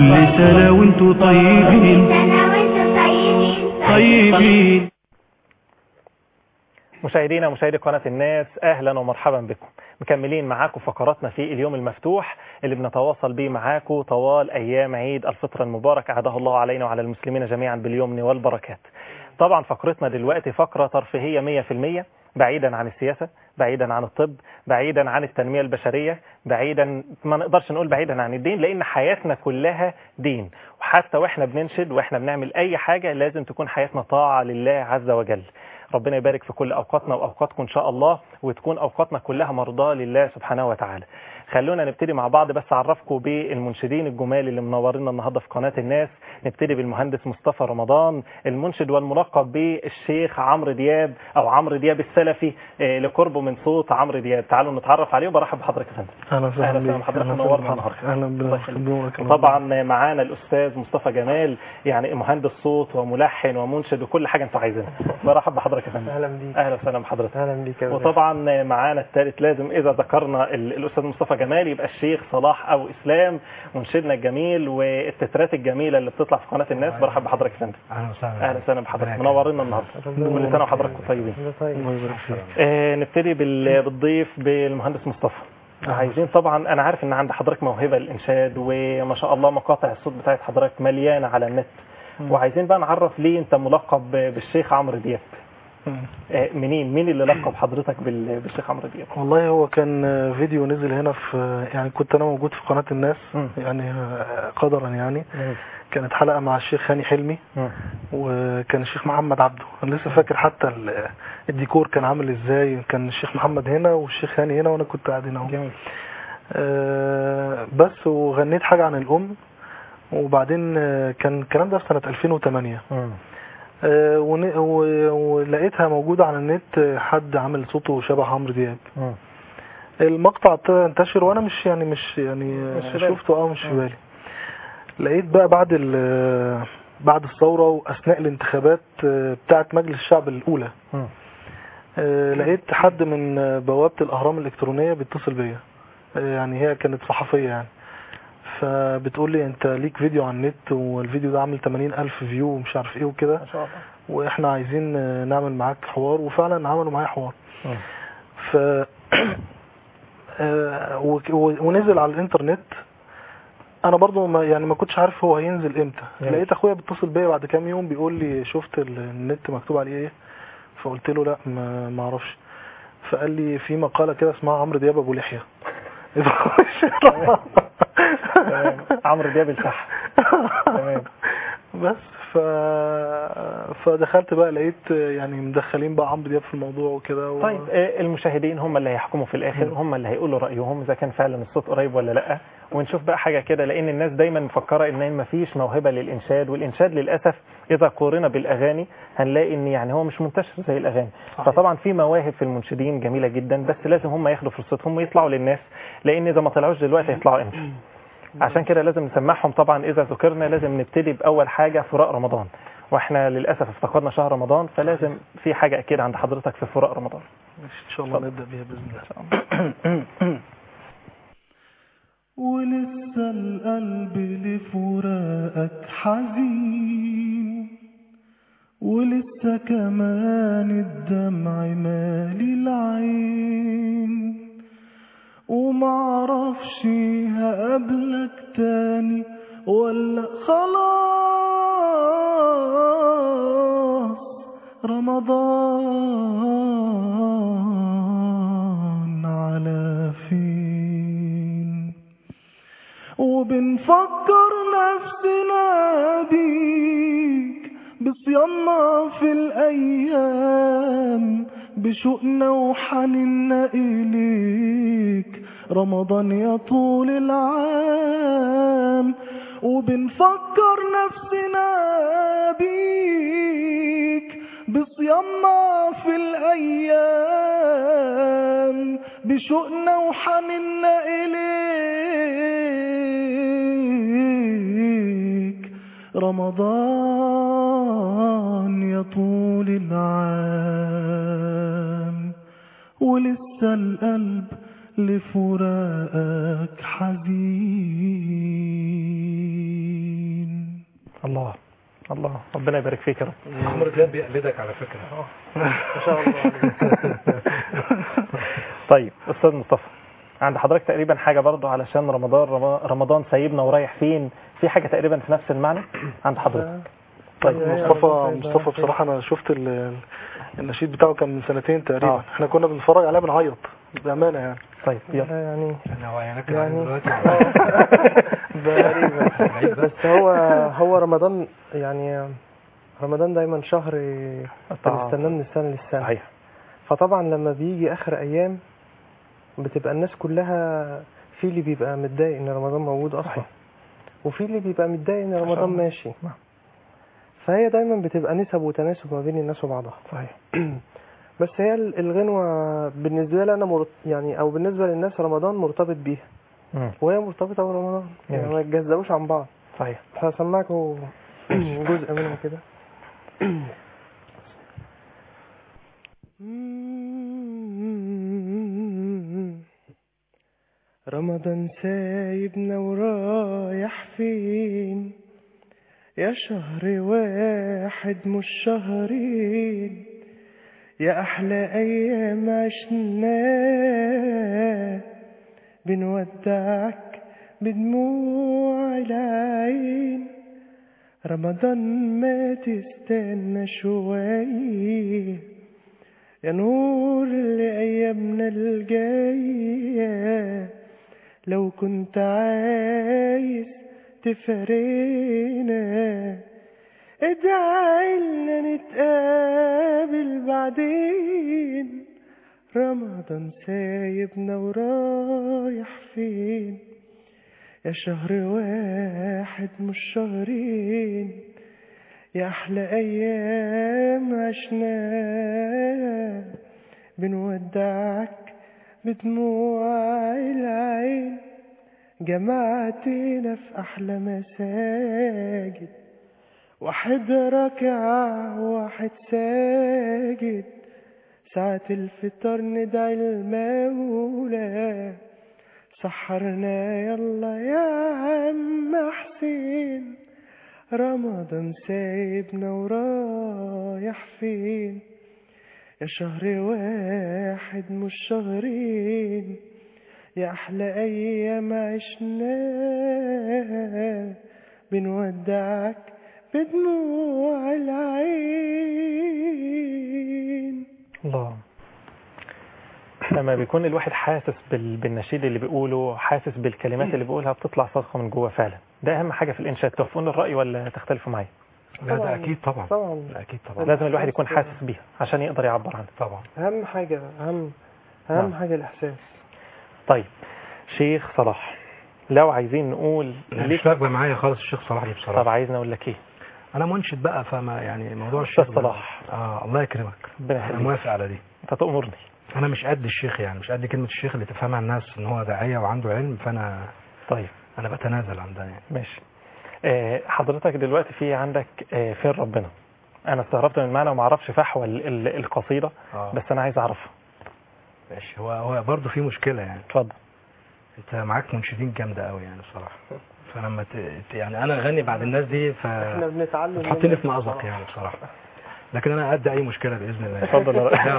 كل سنة وانتوا طيبين سنة وانتم طيبين طيبين مشاهدينا ومشاهدي قناة الناس أهلا ومرحبا بكم مكملين معاكم فقراتنا في اليوم المفتوح اللي بنتواصل به معاكم طوال أيام عيد الفطر المبارك أعاده الله علينا وعلى المسلمين جميعا باليمن والبركات طبعا فقرتنا دلوقتي فقرة ترفيهية 100% بعيدا عن السياسة بعيدا عن الطب بعيدا عن التنمية البشرية بعيدا ما نقدرش نقول بعيدا عن الدين لأن حياتنا كلها دين وحتى واحنا بننشد واحنا بنعمل أي حاجة لازم تكون حياتنا طاعة لله عز وجل ربنا يبارك في كل أوقاتنا وأوقاتكم إن شاء الله وتكون أوقاتنا كلها مرضاة لله سبحانه وتعالى خلونا نبتدي مع بعض بس أعرفكم بالمنشدين الجمال اللي منورينا النهاردة في قناة الناس نبتدي بالمهندس مصطفى رمضان المنشد والملقب بالشيخ عمرو دياب أو عمرو دياب السلفي آه، لقربه من صوت عمرو دياب تعالوا نتعرف عليه وبرحب بحضرتك يا فندم اهلا وسهلا أهلا وسهلا بيك بحضرتك أهلا منورنا وسهلا النهارده اهلا الله بالله يخليك. يخليك وطبعا معانا الاستاذ مصطفى جمال يعني مهندس صوت وملحن ومنشد وكل حاجه انتوا عايزينها برحب بحضرتك يا فندم اهلا بيك اهلا وسهلا بحضرتك اهلا بيك يا باشا. وطبعا معانا الثالث لازم اذا ذكرنا ال- الاستاذ مصطفى جمال يبقى الشيخ صلاح او اسلام منشدنا الجميل والتترات الجميله اللي بتطلع في قناه الناس برحب بحضرتك يا فندم اهلا وسهلا اهلا وسهلا بحضرتك منورينا النهارده كل سنه وحضراتكم طيبين الله يبارك فيك آه نبتدي بال- بالضيف بالمهندس مصطفى عايزين طبعا انا عارف ان عند حضرتك موهبه الانشاد وما شاء الله مقاطع الصوت بتاعت حضرتك مليانه على النت وعايزين بقى نعرف ليه انت ملقب بالشيخ عمرو دياب مم. آه، منين مين اللي لقب حضرتك بال- بالشيخ عمرو دياب والله هو كان آه، فيديو نزل هنا في يعني كنت انا موجود في قناة الناس مم. يعني آه، قدرا يعني كانت حلقة مع الشيخ هاني حلمي مم. وكان الشيخ محمد عبده انا لسه فاكر حتى ال- الديكور كان عامل ازاي كان الشيخ محمد هنا والشيخ هاني هنا وانا كنت قاعد هنا اهو جميل آه، بس وغنيت حاجة عن الأم وبعدين آه، كان الكلام ده في سنة 2008 مم. آه، ون- و- ولقيتها موجودة على النت آه، حد عامل صوته شبه عمرو دياب مم. المقطع ابتدى ينتشر وانا مش يعني مش يعني مش في آه، بالك. شفته اه مش في بالي لقيت بقى بعد ال- بعد الثورة واثناء الانتخابات آه، بتاعة مجلس الشعب الاولى مم. آه، لقيت حد من آه، بوابة الاهرام الالكترونية بيتصل بيا آه، يعني هي كانت صحفية يعني فبتقول لي انت ليك فيديو على النت والفيديو ده عامل 80 الف فيو ومش عارف ايه وكده ما شاء الله واحنا عايزين آه، نعمل معاك حوار وفعلا عملوا معايا حوار مم. ف آه، وك- و- ونزل على الانترنت انا برضو ما يعني ما كنتش عارف هو هينزل امتى جميل. لقيت اخويا بيتصل بيا بعد كام يوم بيقول لي شفت ال- النت مكتوب عليه ايه فقلت له لا ما ما اعرفش فقال لي في مقاله كده اسمها عمرو دياب ابو لحيه تمام. عمرو دياب الفحم تمام. بس ف... فدخلت بقى لقيت يعني مدخلين بقى عمرو دياب في الموضوع وكده و... طيب آه، المشاهدين هم اللي هيحكموا في الاخر هم اللي هيقولوا رايهم اذا كان فعلا الصوت قريب ولا لا ونشوف بقى حاجه كده لان الناس دايما مفكره ان ما فيش موهبه للانشاد والانشاد للاسف اذا قورن بالاغاني هنلاقي ان يعني هو مش منتشر زي الاغاني صحيح. فطبعا في مواهب في المنشدين جميله جدا بس لازم هم ياخدوا فرصتهم ويطلعوا للناس لان اذا ما طلعوش دلوقتي هيطلعوا امتى عشان كده لازم نسمعهم طبعا اذا ذكرنا لازم نبتدي باول حاجه فراق رمضان واحنا للاسف افتقدنا شهر رمضان فلازم في حاجه اكيد عند حضرتك في فراق رمضان ان شاء الله نبدا بيها باذن الله ولسه القلب لفراقك حزين ولسه كمان الدمع مالي العين ومعرفش هقابلك تاني ولا خلاص رمضان على فين وبنفكر نفسنا بيك بصيامنا في الأيام بشوقنا وحننا إليك رمضان يا طول العام وبنفكر نفسنا بيك بصيامنا في الأيام بشوقنا وحننا إليك رمضان يا طول العام ولسه القلب لفراقك حزين الله الله ربنا يبارك فيك يا رب عمرو دياب بيقلدك على فكره ما شاء الله طيب استاذ مصطفى عند حضرتك تقريبا حاجه برضو علشان رمضان رم- رمضان سايبنا ورايح فين في حاجه تقريبا في نفس المعنى عند حضرتك طيب مصطفى مصطفى بصراحة أنا شفت ال- النشيد بتاعه كان من سنتين تقريبا آه. احنا كنا بنتفرج عليه بنعيط بأمانة يعني طيب يلا يعني انا وعينك يعني- دلوقتي تقريبا بس هو هو رمضان يعني رمضان دايما شهر بنستناه من السنه للسنه صحيح فطبعا لما بيجي اخر ايام بتبقى الناس كلها في اللي بيبقى متضايق ان رمضان موجود اصلا صحيح. وفي اللي بيبقى متضايق ان رمضان الله. ماشي نعم. فهي دايما بتبقى نسب وتناسب ما بين الناس وبعضها صحيح بس هي ال- الغنوة بالنسبة لي أنا مرت... يعني أو بالنسبة للناس رمضان مرتبط بيها مم. وهي مرتبطة برمضان يعني جميل. ما يتجزأوش عن بعض صحيح هسمعكم جزء منها كده رمضان سايبنا ورايح فين يا شهر واحد مش شهرين يا أحلى أيام عشناها بنودعك بدموع العين رمضان ما تستنى شوية يا نور لأيامنا الجاية لو كنت عايز تفارقنا ادعي لنا نتقابل بعدين رمضان سايبنا ورايح فين يا شهر واحد مش شهرين يا أحلى أيام عشناها بنودعك بدموع العين جمعتنا في أحلى مساجد واحد راكع واحد ساجد ساعة الفطر ندعي المولى سحرنا يلا يا عم حسين رمضان سايبنا ورايح فين يا شهر واحد مش شهرين يا أحلى أيام عشناها بنودعك بدموع العين الله لما بيكون الواحد حاسس بال... بالنشيد اللي بيقوله حاسس بالكلمات اللي بيقولها بتطلع صدقة من جوه فعلا ده أهم حاجة في الإنشاد توافقون الرأي ولا تختلفوا معايا لا ده اكيد طبعا طبعا اكيد طبعا لازم الواحد يكون حاسس بيها عشان يقدر يعبر عنها طبعا أهم حاجة أهم نعم. أهم حاجة الإحساس طيب شيخ صلاح لو عايزين نقول أنا ليك مش راكبه معايا خالص الشيخ صلاح دي طب بصراحه عايزين اقول لك ايه انا منشد بقى فما يعني موضوع أستاذ الشيخ ده- صلاح. اه الله يكرمك ربنا انا يخليك موافق على دي انت تأمرني انا مش قد الشيخ يعني مش قد كلمه الشيخ اللي تفهمها الناس ان هو داعيه وعنده علم فانا طيب انا بتنازل عن ده يعني ماشي آه، حضرتك دلوقتي في عندك آه، فين ربنا انا استغربت من المعنى وما اعرفش فحوى ال- ال- القصيده اه بس انا عايز اعرفها ماشي هو هو برضه في مشكله يعني اتفضل انت معاك منشدين جامده قوي يعني بصراحه فلما ت... ت- يعني انا اغني بعد الناس دي ف احنا بنتعلم تحطني منك في مأزق يعني بصراحه لكن انا قد اي مشكله باذن الله اتفضل يا رأي.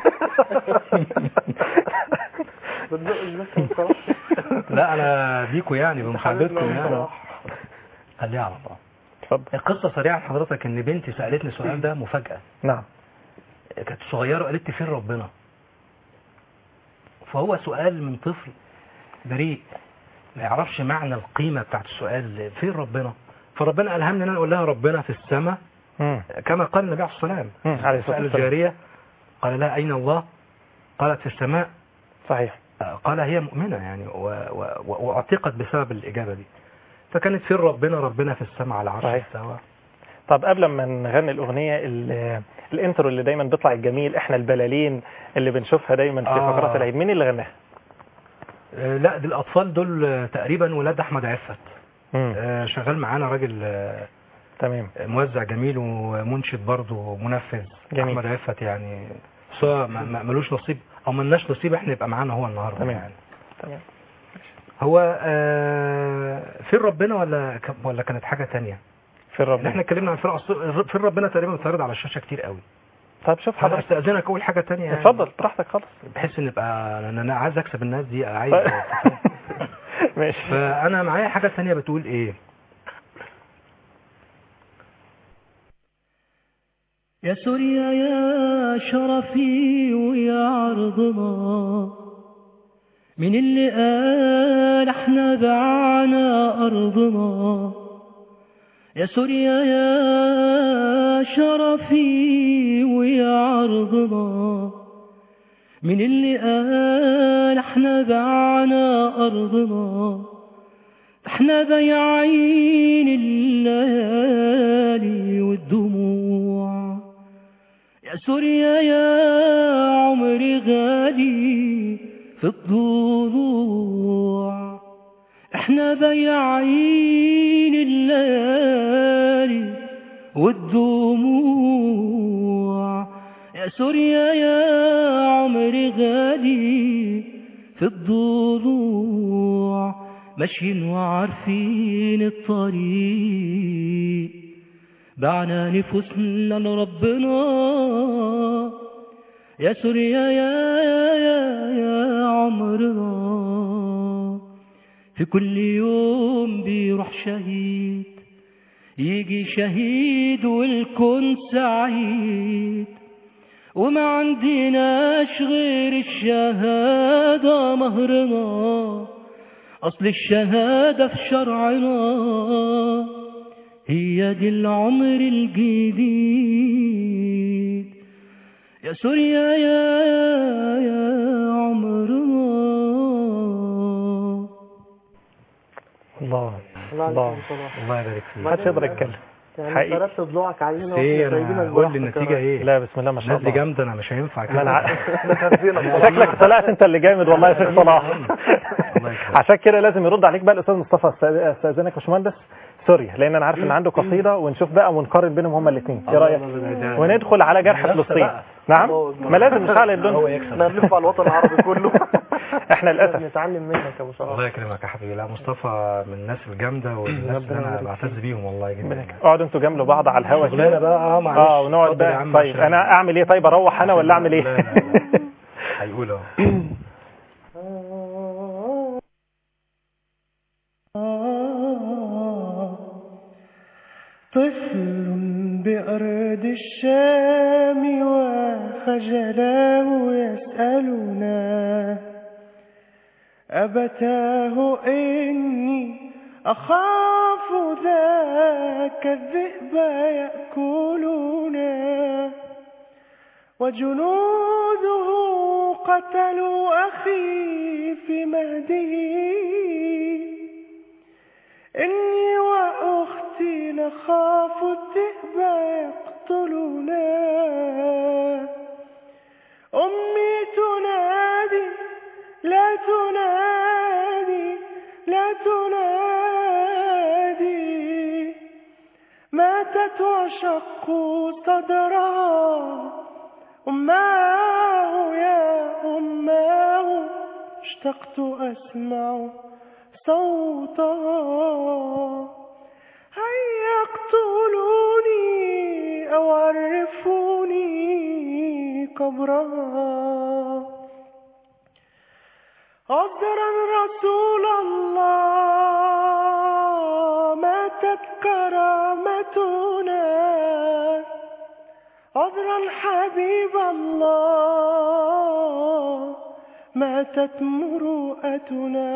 بتزق المكان بصراحة لا انا بيكوا يعني بمحبتكم حبيبنا يعني بصراحة. خليها على الله اتفضل القصه سريعه لحضرتك ان بنتي سالتني السؤال ده مفاجاه نعم كانت صغيره وقالت لي فين ربنا فهو سؤال من طفل بريء ما يعرفش معنى القيمه بتاعت السؤال فين ربنا فربنا الهمني ان انا اقول لها ربنا في السماء مم. كما قال النبي عليه الصلاه والسلام مم. عليه الصلاة سأل والسلام. الجاريه قال لها اين الله قالت في السماء صحيح قال هي مؤمنة يعني و- و- و- واعتقت بسبب الإجابة دي فكانت فين ربنا ربنا في السماء على عرش صحيح. استوى طب قبل ما نغني الأغنية ال- الانترو اللي دايما بيطلع الجميل احنا البلالين اللي بنشوفها دايما في آه. فقرات العيد مين اللي غناها؟ آه، لا دي الأطفال دول آه، تقريبا ولاد أحمد عفت مم. آه، شغال معانا راجل آه، تمام موزع جميل ومنشد برضه ومنفذ جميل. أحمد عفت يعني بس هو ما- ما- ملوش نصيب أو ملناش نصيب احنا يبقى معانا هو النهارده تمام. يعني تمام هو آه، فين ربنا ولا ك- ولا كانت حاجة تانية؟ في الرب اللي احنا اتكلمنا عن فرق أصل- في ربنا تقريبا بيتعرض على الشاشه كتير قوي طب شوف حضرتك حضرتك استاذنك اقول حاجه تانية يعني. اتفضل براحتك خالص بحيث ان يبقى انا أنا عايز اكسب الناس دي عايز ماشي فانا معايا حاجه تانية بتقول ايه يا سوريا يا شرفي ويا عرضنا من اللي قال احنا بعنا ارضنا يا سوريا يا شرفي ويا عرضنا من اللي قال احنا بعنا ارضنا احنا بياعين الليالي والدموع يا سوريا يا عمري غالي في الضلوع احنا بياعين الليالي والدموع يا سوريا يا عمري غالي في الضلوع ماشيين وعارفين الطريق بعنا نفوسنا لربنا يا سوريا يا يا يا, يا عمرنا في كل يوم بيروح شهيد يجي شهيد والكون سعيد وما عندناش غير الشهادة مهرنا أصل الشهادة في شرعنا هي دي العمر الجديد يا سوريا يا يا عمرنا الله الله الله عليك بصراحة الله يبارك فيك محدش يقدر يتكلم يعني حقيقي. فرقت ضلوعك علينا ايه واحنا سايبينك انا قول براحتك لي النتيجه كمان. ايه لا بسم الله ما شاء الناس دي الله جامده انا مش هينفع ما انا كده ع- شكلك طلعت انت اللي جامد والله يا شيخ صلاح الله يكرمك. عشان كده لازم يرد عليك بقى الاستاذ مصطفى استاذ- استاذنك يا باشمهندس سوريا لان انا عارف ان عنده قصيده ونشوف بقى ونقارن بينهم هما الاثنين ايه رايك وندخل على جرح منافسة فلسطين بقى. نعم الله أكبر. ما لازم نشعل هو الدنيا يكسب احنا هنلف على الوطن العربي كله احنا لازم للاسف نتعلم منك يا ابو صلاح الله يكرمك يا حبيبي لا مصطفى من الناس الجامده والناس اللي انا بعتز بيهم والله جدا اقعدوا انتوا جنب بعض على الهوا شغلانه كده بقى اه معلش اه ونقعد اتفضل يا بقى عم طيب عشان- انا اعمل ايه طيب اروح انا ولا اعمل لا، ايه لا، لا. هيقول اهو طفل بأرض الشام وخجلاه يسألنا أبتاه إني أخاف ذاك الذئب يأكلنا وجنوده قتلوا أخي في مهده إني وأختي نخاف الذئب يقتلنا أمي تنادي لا تنادي لا تنادي ماتت وشقوا صدرها أماه يا أماه اشتقت أسمع صوتها هيا اقتلوني أو عرفوني قبرها عذرا رسول الله ماتت كرامتنا عذرا حبيب الله ماتت مروءتنا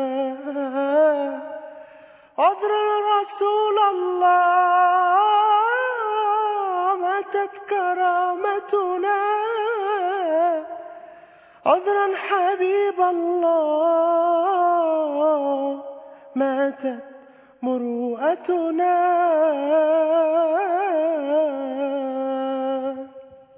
عذرا رسول الله ماتت كرامتنا عذرا حبيب الله ماتت مروءتنا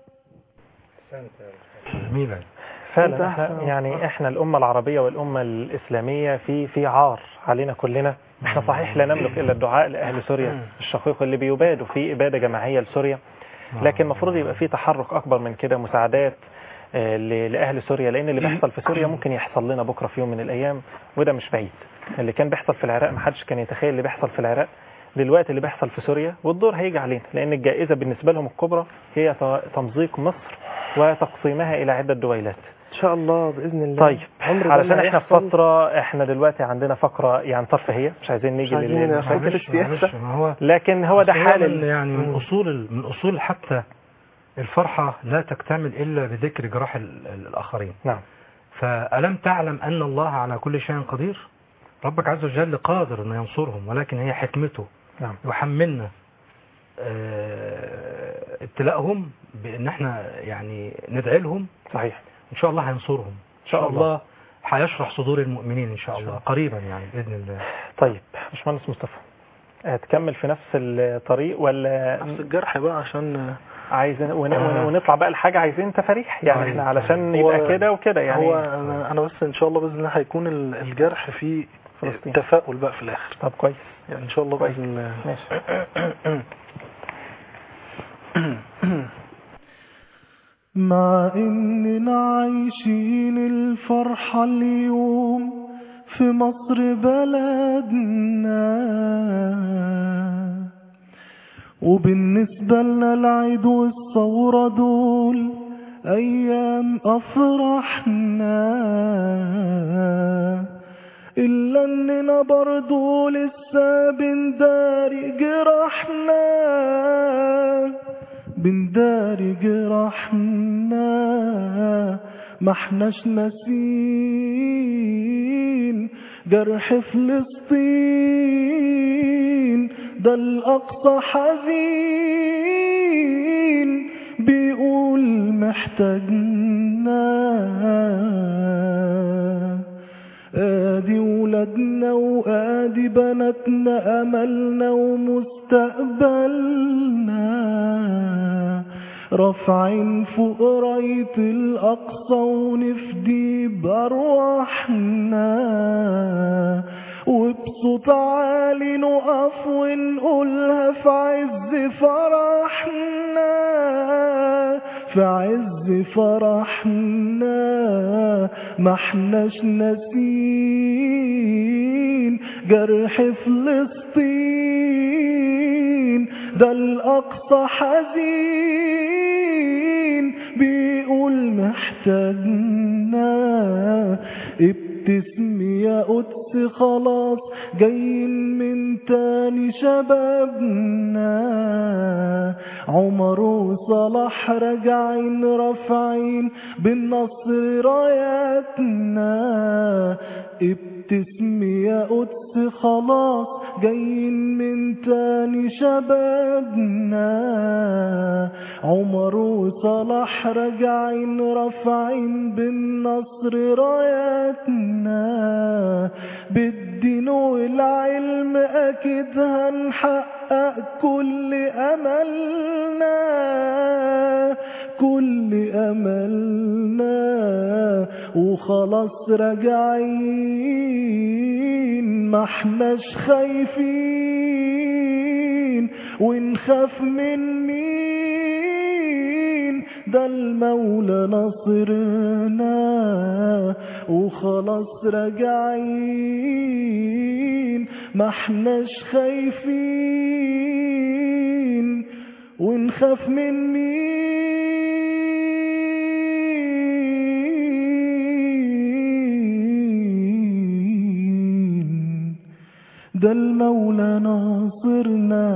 جميلة فعلا احنا يعني احنا الامه العربيه والامه الاسلاميه في في عار علينا كلنا احنا صحيح لا نملك الا الدعاء لاهل سوريا الشقيق اللي بيبادوا في اباده جماعيه لسوريا لكن المفروض يبقى في تحرك اكبر من كده مساعدات آه، ل- لاهل سوريا لان اللي بيحصل في سوريا ممكن يحصل لنا بكره في يوم من الايام وده مش بعيد اللي كان بيحصل في العراق ما حدش كان يتخيل اللي بيحصل في العراق للوقت اللي بيحصل في سوريا والدور هيجي علينا لان الجائزه بالنسبه لهم الكبرى هي ت- تمزيق مصر وتقسيمها الى عده دويلات ان شاء الله باذن الله طيب عمر ده علشان ما احنا في هيحصل. فتره احنا دلوقتي عندنا فقره يعني ترفيهيه مش عايزين مش نيجي عايزين لل- نخش. فاكر معلش السياسة؟ معلش ما هو لكن هو ده أصل حال من ال- يعني من مم. اصول من اصول حتى الفرحه لا تكتمل الا بذكر جراح ال- ال- الاخرين نعم فالم تعلم ان الله على كل شيء قدير ربك عز وجل قادر انه ينصرهم ولكن هي حكمته نعم يحملنا آه، ابتلاءهم بان احنا يعني ندعي لهم صحيح ان شاء الله هينصرهم ان شاء الله. هيشرح صدور المؤمنين ان شاء الله قريبا يعني باذن الله طيب باشمهندس مصطفى هتكمل في نفس الطريق ولا نفس الجرح بقى عشان عايزين ون- ون- ونطلع بقى لحاجه عايزين تفاريح يعني طيب، احنا علشان هو- يبقى كده وكده يعني هو انا انا بس ان شاء الله باذن الله هيكون ال- الجرح فيه فلسطين. تفاؤل بقى في الاخر طب كويس يعني ان شاء الله كويس. باذن الله ماشي مع إننا عايشين الفرحة اليوم في مصر بلدنا وبالنسبة لنا العيد والثورة دول أيام أفرحنا إلا إننا برضو لسه بنداري جرحنا بنداري جرحنا ما احناش ناسين جرح فلسطين ده الأقصى حزين بيقول محتاجنا ادي ولادنا وادي بناتنا املنا ومستقبلنا رافعين فوق راية الاقصى ونفدي بارواحنا وبصوت عالي نقف ونقولها في عز فرحنا في عز فرحنا ما احناش ناسين جرح فلسطين ده الاقصى حزين بيقول محتاجنا ابتسم يا قدس خلاص جايين من تاني شبابنا عمر وصلاح راجعين رافعين بالنصر راياتنا ابتسم يا قدس خلاص جايين من تاني شبابنا عمر وصلاح راجعين رافعين بالنصر راياتنا بالدين والعلم اكيد هنحقق كل املنا كل املنا وخلاص راجعين ما احناش خايفين ونخاف من مين ده المولى نصرنا وخلاص راجعين ما احناش خايفين ونخاف من مين ده المولى ناصرنا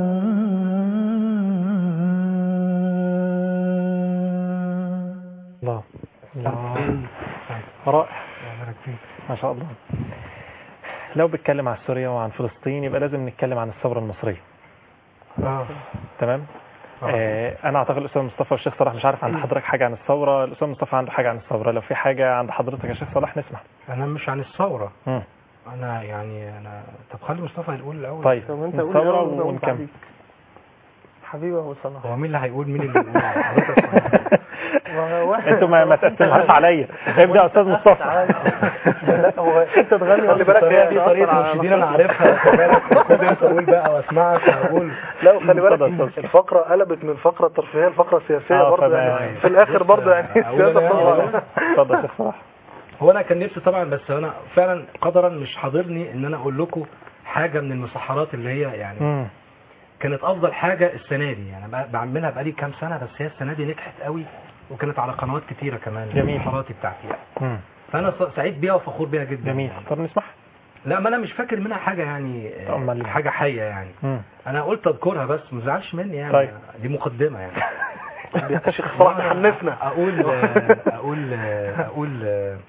الله الله رائع ما شاء الله لو بيتكلم عن سوريا وعن فلسطين يبقى لازم نتكلم عن الثورة المصرية اه تمام آه انا اعتقد الاستاذ مصطفى والشيخ صلاح مش عارف عند حضرتك حاجه عن الثوره الاستاذ مصطفى عنده حاجه عن الثوره لو في حاجه عند حضرتك يا شيخ صلاح نسمع انا مش عن الثوره مم. انا يعني انا طب خلي مصطفى يقول الاول طيب طب انت قول الثوره الأول وأقول ونكمل بعديك. حبيبي ابو صلاح هو مين اللي هيقول مين اللي يقول حضرتك ولا- ما هو واحد- انتوا ما ما تقسموهاش عليا ابدا يا استاذ مصطفى لا هو انت تغني خلي بالك هي دي طريقه المرشدين انا عارفها خلي بالك خد انت قول بقى واسمعك هقول لا وخلي بالك اتفضل، اتفضل. الفقرة قلبت من فقرة ترفيهية لفقرة سياسية آه، برضه فما- يعني في الآخر برضه يعني أقول السياسة أنا يعني بتطلع اتفضل يا شيخ صلاح هو انا كان نفسي طبعا بس انا فعلا قدرا مش حاضرني ان انا اقول لكم حاجه من المسحرات اللي هي يعني مم. كانت افضل حاجه السنه دي يعني أنا بعملها بقالي كام سنه بس هي السنه دي نجحت قوي وكانت على قنوات كتيره كمان جميل. المسحراتي بتاعتي يعني. مم. فانا س- سعيد بيها وفخور بيها جدا جميل يعني. طب نسمح لا ما انا مش فاكر منها حاجه يعني آه، أمال. حاجه حيه يعني مم. انا قلت اذكرها بس ما تزعلش مني يعني طيب. دي مقدمه يعني يا شيخ صلاح تحنفنا اقول اقول اقول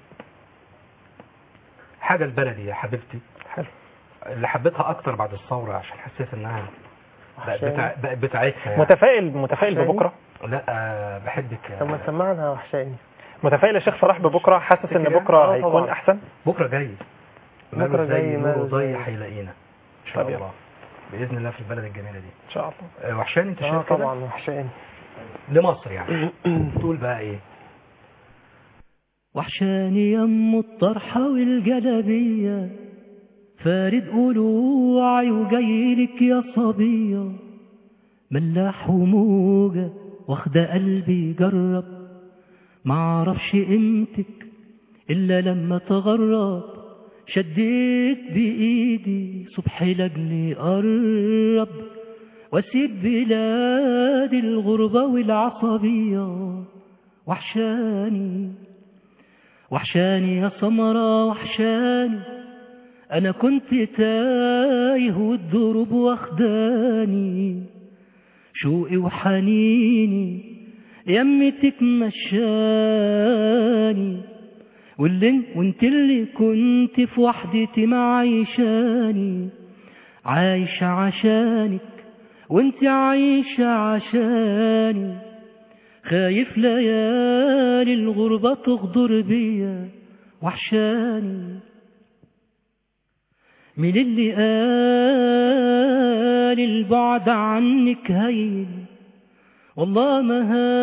حاجه البلدي يا حبيبتي حلو. اللي حبيتها اكتر بعد الثوره عشان حسيت انها بقت وحشاني. بتاع بقت بتاعتها يعني. متفائل متفائل عشاني؟ ببكره لا آه، بحبك طب ما يا- تسمعنا وحشاني متفائل يا شيخ صلاح ببكره حاسس ان بكره آه هيكون طبعا. احسن بكره جاي بكرة ماله جاي، زي ماله نور زي. ضي هيلاقينا ان شاء طب يلا. الله باذن الله في البلد الجميله دي ان شاء الله آه، وحشاني انت اه شايف كده طبعا وحشاني لمصر يعني تقول بقى ايه وحشاني يم الطرحة والجلبية فارد قلوعي وجايلك يا صبية ملاح وموجة واخدة قلبي جرب معرفش قيمتك إلا لما تغرب شديت بإيدي صبح لجلي قرب واسيب بلاد الغربة والعصبية وحشاني وحشاني يا سمرة وحشاني أنا كنت تايه والدروب واخداني شوقي وحنيني يمتك مشاني واللي وانت اللي كنت في وحدتي معيشاني عايشة عشانك وانت عايشة عشاني خايف ليالي الغربة تغدر بيا وحشاني من اللي قال البعد عنك هين والله ما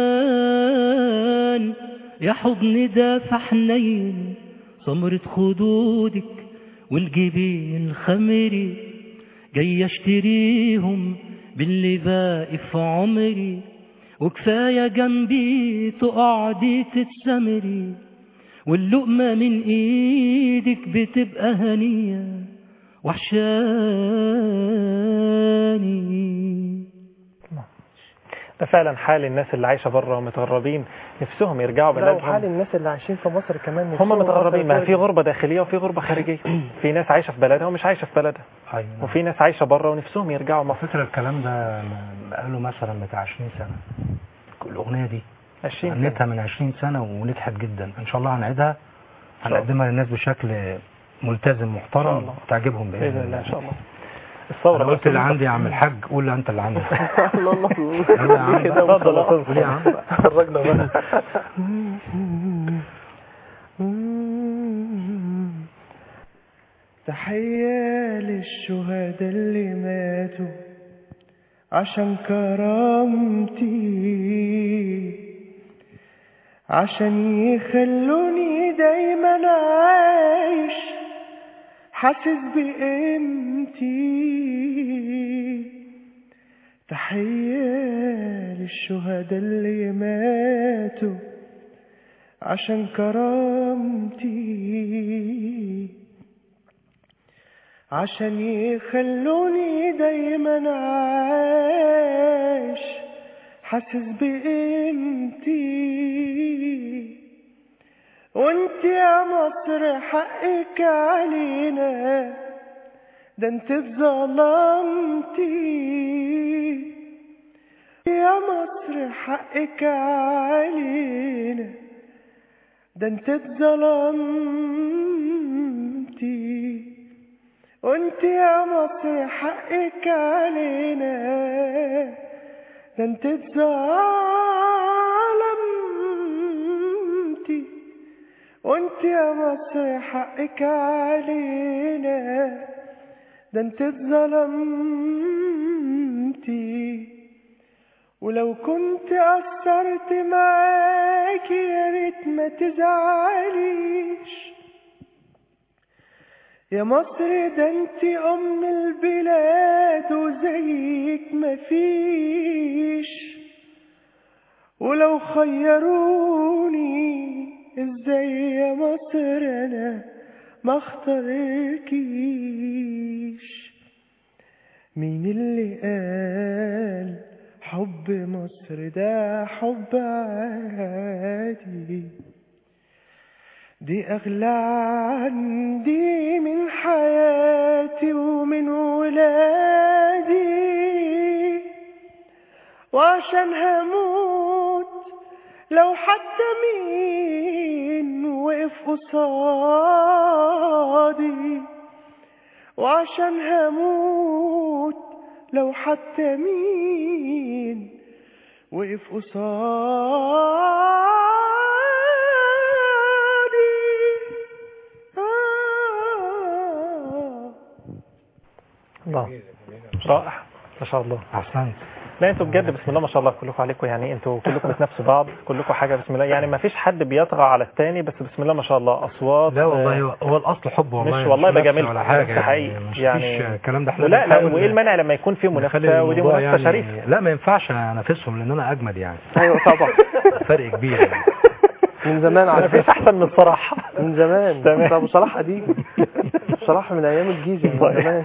هان يا حضن دافع حنين سمرة خدودك والجبين الخمري جاي اشتريهم باللي باقي في عمري وكفاية جنبي تقعدي تتسمري واللقمة من ايدك بتبقى هنية وحشاني ده فعلا حال الناس اللي عايشه بره ومتغربين نفسهم يرجعوا لا وحال بلادهم الناس اللي عايشين في مصر كمان هم نفسهم متغربين ما مصر في غربه داخليه وفي غربه خارجيه في ناس عايشه في بلدها ومش عايشه في بلدها ايوه وفي ناس عايشه بره ونفسهم يرجعوا مصر فكرة الكلام ده بقاله مثلا بتاع 20 سنة الأغنية دي 20 غنيتها سنه من 20 سنة ونجحت جدا إن شاء الله هنعيدها شاء الله. هنقدمها للناس بشكل ملتزم إن شاء محترم الله. تعجبهم بإذن, باذن الله ان شاء الله الثوره أنا قلت بس اللي عندي يا عم الحاج قول لي أنت اللي عندك الله الله يلا يا عم كده بقى. اتفضل يا وخلاص. قول يا عم خرجنا بقى تحية للشهداء اللي ماتوا عشان كرامتي عشان يخلوني دايما عايش حاسس بقيمتي تحية للشهداء اللي ماتوا عشان كرامتي عشان يخلوني دايما عايش حاسس بقيمتي وانت يا مصر حقك علينا ده انت اتظلمتي يا مصر حقك علينا ده انت اتظلمتي وانت يا مصر حقك علينا ده انت اتظلمتي وانت يا مصر حقك علينا ده انت اتظلمتي ولو كنت قصرت معاكي يا ريت ما تزعليش يا مصر ده انت ام البلاد وزيك مفيش ولو خيروني ازاي يا مصر انا ما اختاركيش مين اللي قال حب مصر ده حب عادي دي أغلى عندي من حياتي ومن ولادي وعشان هموت لو حتى مين وقف قصادي وعشان هموت لو حتى مين وقف قصادي آه الله رائع ما شاء الله احسنت لا انتوا بجد بسم الله ما شاء الله كلكم عليكم يعني انتوا كلكم بتنافسوا بعض كلكم حاجه بسم الله يعني ما فيش حد بيطغى على الثاني بس بسم الله ما شاء الله اصوات لا والله آه، هو- هو الاصل حب والله مش والله نفس بجاملكم، ولا حاجه بس حقيقي. يعني مش يعني- فيش الكلام ده احنا ولا لا بنحاول وايه المانع لما يكون في نخلي منافسه ودي الموضوع منافسه يعني شريفه لا ما ينفعش انافسهم لان انا اجمد يعني ايوه طبعا فرق كبير يعني. من زمان ما على فيش فكره احسن من الصراحه من زمان تمام. طب بصراحه قديم بصراحه من ايام الجيزه من طيب. زمان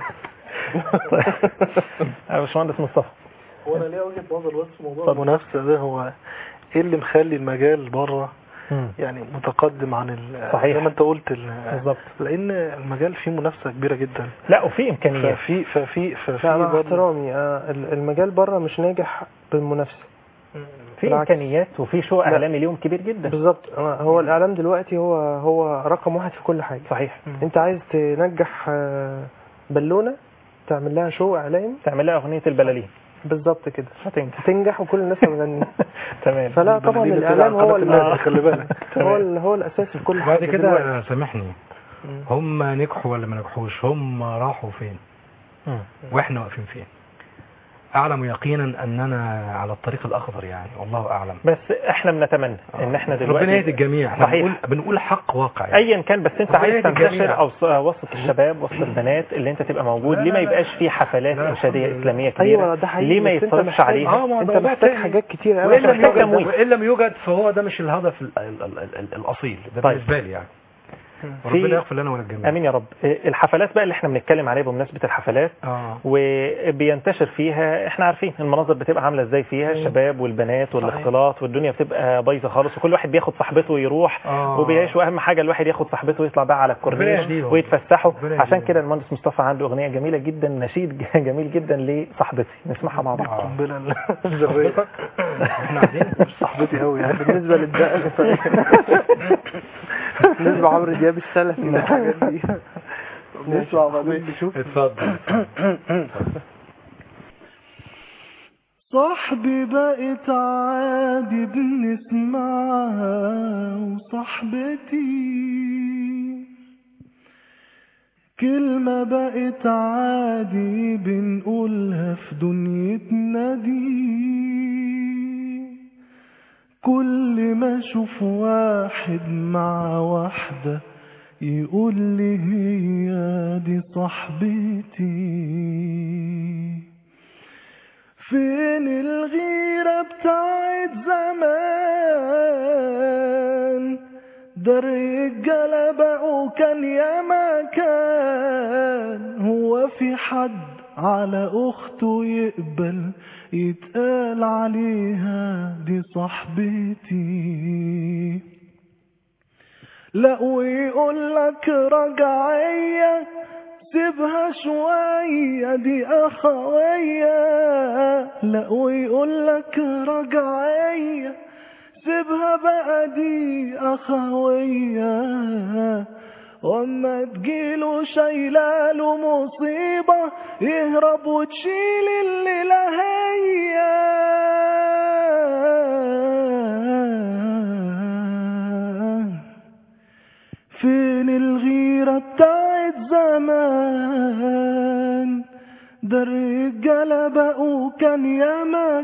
يا باشمهندس مصطفى هو انا ليه وجهه نظر بس في موضوع اتفضل. المنافسه ده هو ايه اللي مخلي المجال بره مم. يعني متقدم عن ال- صحيح. زي ما انت قلت ال- بالظبط لان المجال فيه منافسه كبيره جدا لا وفي امكانيات ففي ففي ففي لا مع برضه- احترامي آه، ال- المجال بره مش ناجح بالمنافسه في بالعكس. امكانيات وفي شو لا. اعلامي ليهم كبير جدا بالظبط آه، هو الاعلام دلوقتي هو هو رقم واحد في كل حاجه صحيح انت عايز تنجح آه، بالونه تعمل لها شو اعلامي تعمل لها اغنيه البلالين بالظبط كده هتنجح تنجح وكل الناس هتغني تمام فلا طبعا البلالين بتبقى الاعلام على هو قناة ال- الناس، خلي بالك هو ال- هو الاساس في كل بعد حاجه كده دلوقتي. سامحني هم نجحوا ولا ما نجحوش هم راحوا فين مم. واحنا واقفين فين اعلم يقينا اننا على الطريق الاخضر يعني والله اعلم بس احنا بنتمنى ان احنا دلوقتي ربنا يهدي الجميع احنا صحيح. بنقول بنقول حق واقع يعني. ايا كان بس انت ربنا عايز يهدي تنتشر الجميع. او ص- وسط الشباب وسط البنات اللي انت تبقى موجود لا، ليه ما لا، يبقاش في حفلات لا، انشاديه الحمد لله. اسلاميه كبيره ايوه ده حقيقي ليه ما بس انت يتصرفش محتاج- عليها اه ما انت ده موضوع محتاج تاني. حاجات كتير قوي وان لم محتاج يوجد تمويل. وان لم يوجد فهو ده مش الهدف ال ال ال ال ال الاصيل ده طيب. بالنسبه لي يعني في- ربنا يغفر لنا وللجميع امين يا رب إيه، الحفلات بقى اللي احنا بنتكلم عليها بمناسبه الحفلات اه وبينتشر فيها احنا عارفين المناظر بتبقى عامله ازاي فيها الشباب والبنات والاختلاط والدنيا بتبقى بايظه خالص وكل واحد بياخد صاحبته ويروح آه. وبيعيش واهم حاجه الواحد ياخد صاحبته ويطلع بقى على ربنا الكورنيش يهديهم. ويتفسحوا ربنا عشان يهديهم. كده المهندس مصطفى عنده اغنيه جميله جدا نشيد جميل جدا لصاحبتي نسمعها مع بعض آه. قنبله الذريه احنا قاعدين مش صاحبتي قوي يعني بالنسبه للدقن بالنسبه عمرو دياب السلفي والحاجات دي نسمع بعدين نشوف اتفضل صاحبي بقت عادي بنسمعها وصاحبتي كلمة بقت عادي بنقولها في دنيتنا دي كل ما اشوف واحد مع واحدة يقول لي هي دي صاحبتي فين الغيرة بتاعت زمان ده الرجالة بقوا كان يا مكان هو في حد على أخته يقبل يتقال عليها دي صاحبتي لا ويقول لك رجعية سيبها شوية دي أخوية لا ويقول لك رجعية سيبها بقى دي أخوية وما تجيله شايلاله مصيبة يهرب وتشيل اللي لهيا فين الغيرة بتاعت زمان ده الرجالة بقوا كان يا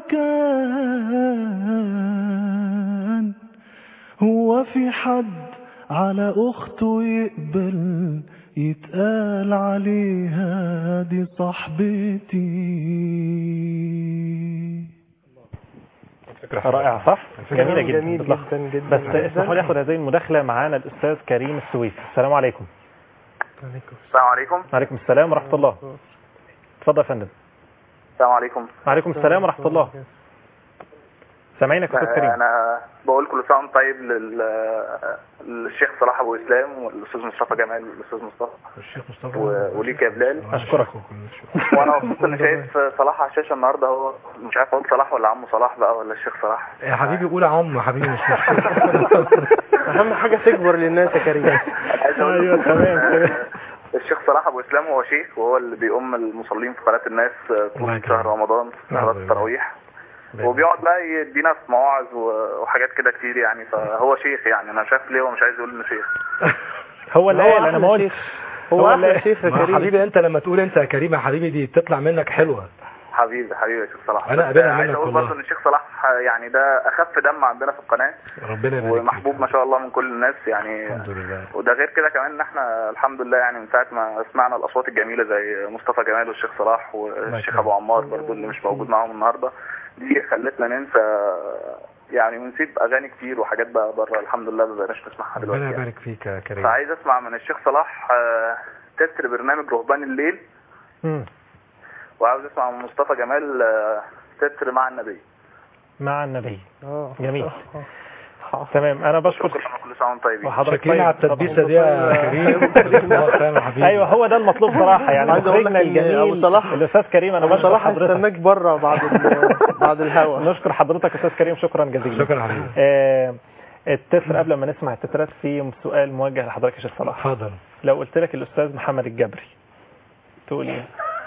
مكان هو في حد على أخته يقبل يتقال عليها دي صاحبتي رائعه صح جميله جدا جميل بالله. جدا جدا بس جداً. اسمحوا لي اخد هذه المداخله معانا الاستاذ كريم السويسي السلام عليكم السلام عليكم وعليكم السلام ورحمة الله اتفضل يا فندم السلام عليكم وعليكم السلام ورحمة الله سامعينك يا أستاذ كريم انا بقول كل سنه وانت طيب لل- للشيخ صلاح ابو اسلام والاستاذ مصطفى جمال والاستاذ مصطفى الشيخ مصطفى و- وليك يا بلال أشكرك وانا مبسوط اني شايف صلاح على الشاشه النهارده هو مش عارف اقول صلاح ولا عمو صلاح بقى ولا الشيخ صلاح يا حبيبي قول عم يا حبيبي مش مشكله اهم حاجه تكبر للناس يا كريم عايز اقول أيوة، لكم تمام، إن تمام. الشيخ صلاح ابو اسلام هو شيخ وهو اللي بيؤم المصلين في قناه الناس الله طول يكرمك. شهر رمضان في صلاه الحمد لله. التراويح وبيقعد بقى يدينا في مواعظ و- وحاجات كده كتير يعني فهو شيخ يعني انا شايف ليه هو مش عايز يقول انه شيخ هو اللي هو قال أنا أحلى ما قلتش شيخ. هو هو احلى اللي- شيخ يا ما كريم حبيبي انت لما تقول انت يا كريم يا حبيبي دي تطلع منك حلوه حبيبي حبيبي يا شيخ صلاح أنا بس قابلها عايز منك اقول والله. برضه ان الشيخ صلاح يعني ده اخف دم عندنا في القناه ربنا يبارك فيك. ومحبوب ما شاء الله من كل الناس يعني الحمد لله وده غير كده كمان ان احنا الحمد لله يعني من ساعه ما سمعنا الاصوات الجميله زي مصطفى جمال والشيخ صلاح والشيخ يكرمك. ابو عمار برضو اللي مش موجود معاهم النهارده دي خلتنا ننسى يعني ونسيب اغاني كتير وحاجات بقى بره الحمد لله ما بقناش نسمعها دلوقتي ربنا يعني. يبارك فيك يا كريم فعايز اسمع من الشيخ صلاح آه، تتر برنامج رهبان الليل مم. وعاوز اسمع من مصطفى جمال آه، تتر مع النبي مع النبي اه جميل تمام أنا بشكر شكرا كل سنه وانتم طيبين وحضرتك شاكرين على طيب. التدبيسه دي يا كريم الله يسلمك يا حبيبي ايوه هو ده المطلوب صراحه يعني عايز أقول مخرجنا لك إن أبو الجميل صلاح- الاستاذ كريم انا ابو بشكر صلاح حضرتك هستناك بره بعد ال- بعد الهوا نشكر حضرتك استاذ كريم شكرا جزيلا شكرا يا حبيبي آه التتر قبل ما نسمع التترات في سؤال موجه لحضرتك يا شيخ صلاح اتفضل لو قلت لك الاستاذ محمد الجبري تقول ايه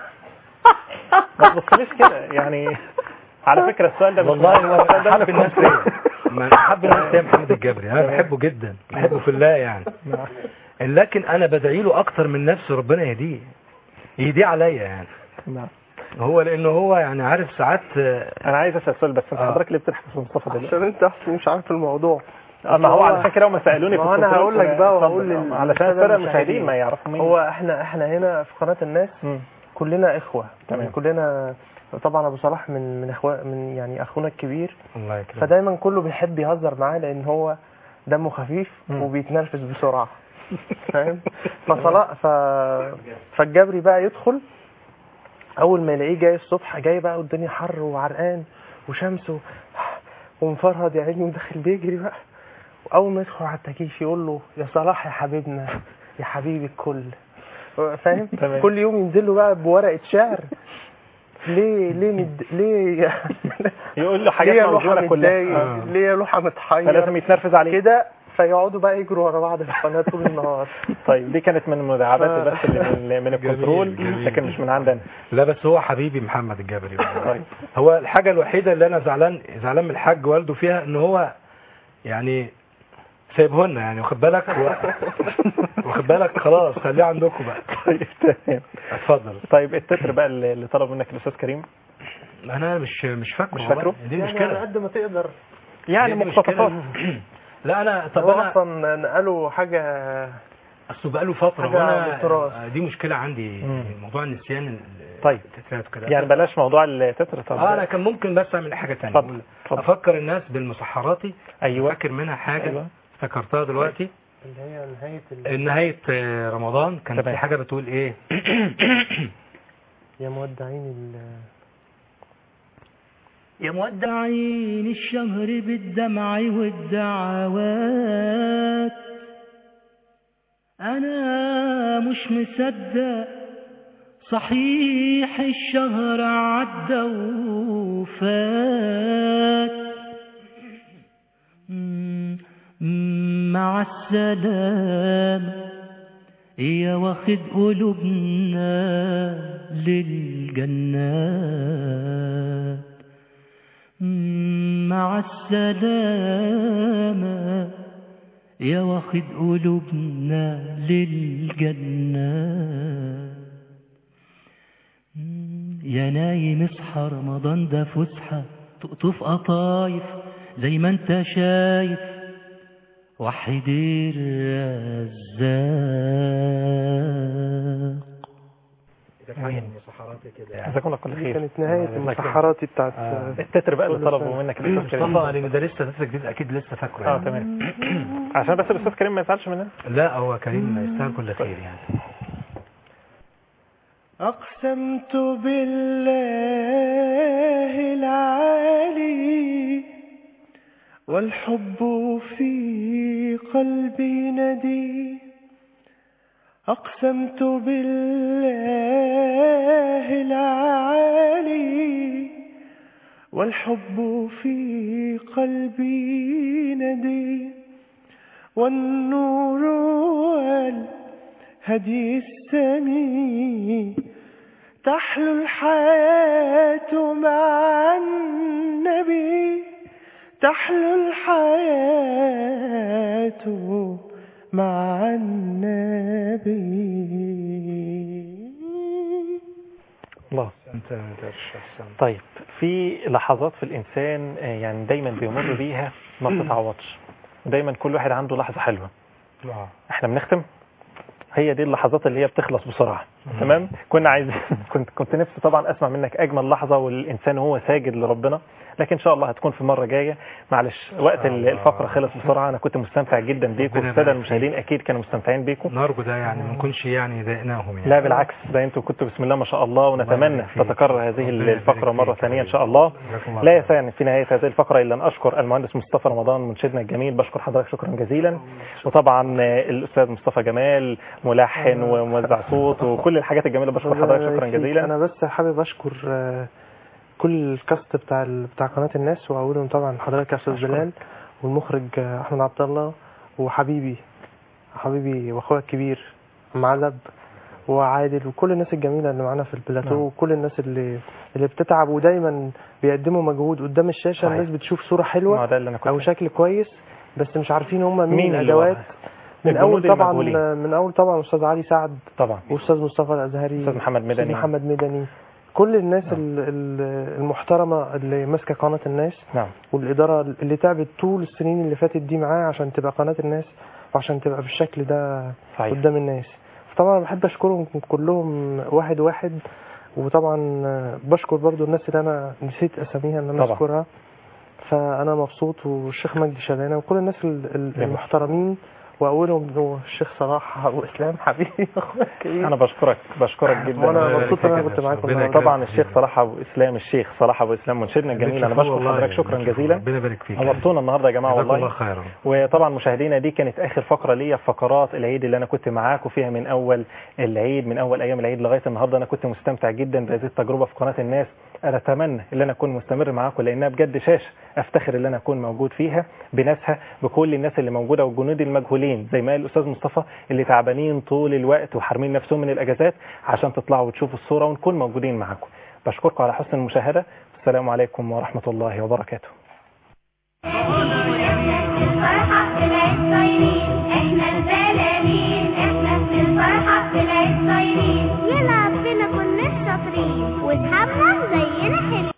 ما تبصليش كده يعني على فكره السؤال ده مش والله هو السؤال ده حب مش الناس مصري. ليا ما حب الناس ليا محمد الجبري انا بحبه جدا بحبه في الله يعني نعم. لكن انا بدعي له اكتر من نفسي ربنا يهديه يهديه عليا يعني نعم. هو لانه هو يعني عارف ساعات آه، انا عايز اسال سؤال بس انت آه. حضرتك ليه بتضحك في مصطفى ده عشان انت اصلا مش عارف الموضوع اما هو على فكره هم سالوني ما في هو أنا الكنترول هقول لك كده. بقى اتفضل. وهقول لل- علشان للسادة الساده المشاهدين. المشاهدين ما يعرفوا مين هو احنا احنا هنا في قناه الناس مم. كلنا اخوه تمام. يعني كلنا طبعا ابو صلاح من من اخوه من يعني اخونا الكبير الله يكرمك فدايما كله بيحب يهزر معاه لان هو دمه خفيف مم. وبيتنرفز بسرعه فاهم فصلاح ف... فالجبري بقى يدخل اول ما يلاقيه جاي الصبح جاي بقى والدنيا حر وعرقان وشمس و... ومفرهد يا عيني وداخل بيجري بقى واول ما يدخل على التكييف يقول له يا صلاح يا حبيبنا يا حبيبي الكل فاهم تمام. كل يوم ينزل له بقى بورقه شعر ليه ليه مد... ليه يقول له حاجات ليه يا لوحة موزونه كلها متضايق آه. ليه يا لوحة متحير فلازم يتنرفز عليه كده فيقعدوا بقى يجروا ورا بعض في القناه طول النهار طيب دي كانت من المداعبات ف- بس اللي من, من الكنترول جميل. لكن مش من عندنا لا بس هو حبيبي محمد الجبري طيب هو الحاجة الوحيدة اللي أنا زعلان زعلان من الحاج والده فيها إن هو يعني سايبهن يعني واخد بالك و... واخد بالك خلاص خليه عندكم بقى طيب تمام اتفضل طيب التتر بقى اللي اللي طلب منك الاستاذ كريم أنا مش مش فاكره مش والله. فاكره؟ دي يعني على مشكلة قد ما تقدر يعني دي مقتطفات مشكلة. لا أنا طب هو أنا اصلا نقلوا حاجه أصله بقاله فترة حاجة وأنا بالتراث. دي مشكلة عندي مم. موضوع النسيان ال- طيب. التترات كده يعني بلاش موضوع التتر طب اه انا كان ممكن بس اعمل حاجه ثانيه اتفضل اتفضل افكر الناس بالمسحراتي ايوه فاكر منها حاجه ايوه افتكرتها دلوقتي اللي هي نهايه ال... نهايه آه، رمضان كانت تمام. في حاجه بتقول ايه يا مودعين ال... يا مودعين الشهر بالدمع والدعوات أنا مش مصدق صحيح الشهر عدى وفات مم، مع السلامة يا واخد قلوبنا للجنات مع السلامة يا واخد قلوبنا للجنات يا نايم اصحى رمضان ده فسحة تقطف قطايف زي ما انت شايف وحد الرزاق جزاكم الله كل دي خير كانت نهايه الله يكرمك. المسحراتي بتاعت التتر بقى اللي كل طلبه سنة. منك الاستاذ كريم مصطفى لان ده لسه تتر جديد اكيد لسه فاكره اه يعني. تمام عشان بس الاستاذ كريم ما يزعلش مننا لا هو كريم يستاهل كل خير يعني أقسمت بالله العالي والحب في قلبي ندي أقسمت بالله العالي والحب في قلبي ندي والنور والهدي السمي تحلو الحياة مع النبي تحلو الحياة مع النبي الله انت انت الشخص طيب في لحظات في الإنسان آه، يعني دايما بيمر بيها ما بتتعوضش دايما كل واحد عنده لحظة حلوة اه احنا بنختم هي دي اللحظات اللي هي بتخلص بسرعة تمام كنا عايز كنت كنت نفسي طبعا اسمع منك اجمل لحظة والانسان هو ساجد لربنا لكن ان شاء الله هتكون في مرة جاية معلش وقت ال- الله. الفقرة خلص بسرعة انا كنت مستمتع جدا بيكم ربنا والسادة يبارك المشاهدين اكيد كانوا مستمتعين بيكم نرجو ده يعني ما نكونش يعني ضايقناهم يعني لا بالعكس ده انتوا كنتوا بسم الله ما شاء الله ونتمنى يبارك فيك. تتكرر هذه ربنا يبارك الفقرة مرة فيك. ثانية ان شاء الله جزاكم الله لا خير. يسعني في نهاية هذه الفقرة إلا أن أشكر المهندس مصطفى رمضان منشدنا الجميل بشكر حضرتك شكرا جزيلا وطبعا آه، الأستاذ مصطفى جمال ملحن وموزع صوت وكل الحاجات الجميلة بشكر حضرتك شكرا يبارك فيك. جزيلا انا بس حابب اشكر آه، كل الكاست بتاع ال- بتاع قناه الناس واولهم طبعا حضرتك يا استاذ أشكرك. بلال والمخرج آه، احمد عبد الله وحبيبي حبيبي واخويا الكبير عم علب وعادل وكل الناس الجميله اللي معانا في البلاتو نعم. وكل الناس اللي اللي بتتعب ودايما بيقدموا مجهود قدام الشاشه صحيح. الناس بتشوف صوره ما حلوه ده اللي أنا او كنت شكل كويس بس مش عارفين هم مين, مين اللي الادوات وراها؟ من اول الجنود طبعا المجهولين. من اول طبعا استاذ علي سعد طبعا واستاذ مصطفى الازهري أستاذ محمد أستاذ مدني محمد مدني كل الناس نعم. ال- ال- المحترمه اللي ماسكه قناه الناس نعم والاداره اللي تعبت طول السنين اللي فاتت دي معاه عشان تبقى قناه الناس وعشان تبقى بالشكل ده صحيح قدام الناس طبعا بحب اشكرهم كلهم واحد واحد وطبعا بشكر برضو الناس اللي انا نسيت اساميها ان انا طبعا. اذكرها فانا مبسوط والشيخ مجدي شبانه وكل الناس ال- ال- جميل. المحترمين واولهم هو الشيخ صلاح ابو اسلام حبيبي اخويا الكبير أنا بشكرك بشكرك جدا وانا مبسوط ان انا كنت معاكم ربنا النهارده طبعا الشيخ صلاح أبو إسلام الشيخ صلاح أبو إسلام منشدنا الجميل أنا بشكر والله حضرتك شكرا بشكر. جزيلا ربنا يبارك فيك نورتونا النهارده يا جماعة جزاكم والله الله خيرا وطبعا مشاهدينا دي كانت اخر فقره ليا في فقرات العيد اللي انا كنت معاكم فيها من اول العيد من اول ايام العيد لغايه النهارده انا كنت مستمتع جدا بهذه التجربه في قناه الناس انا اتمنى ان انا اكون مستمر معاكم لانها بجد شاشه افتخر ان انا اكون موجود فيها بناسها بكل الناس اللي موجوده والجنود المجهولين زي ما قال الاستاذ مصطفى اللي تعبانين طول الوقت وحارمين نفسهم من الاجازات عشان تطلعوا وتشوفوا الصوره ونكون موجودين معاكم بشكركم على حسن المشاهده السلام عليكم ورحمه الله وبركاته الفرحة طلعت طايرين احنا البلالين احنا في الفرحة طلعت طايرين يلعب بينا كنا الشاطرين واصحابنا زينا حلوين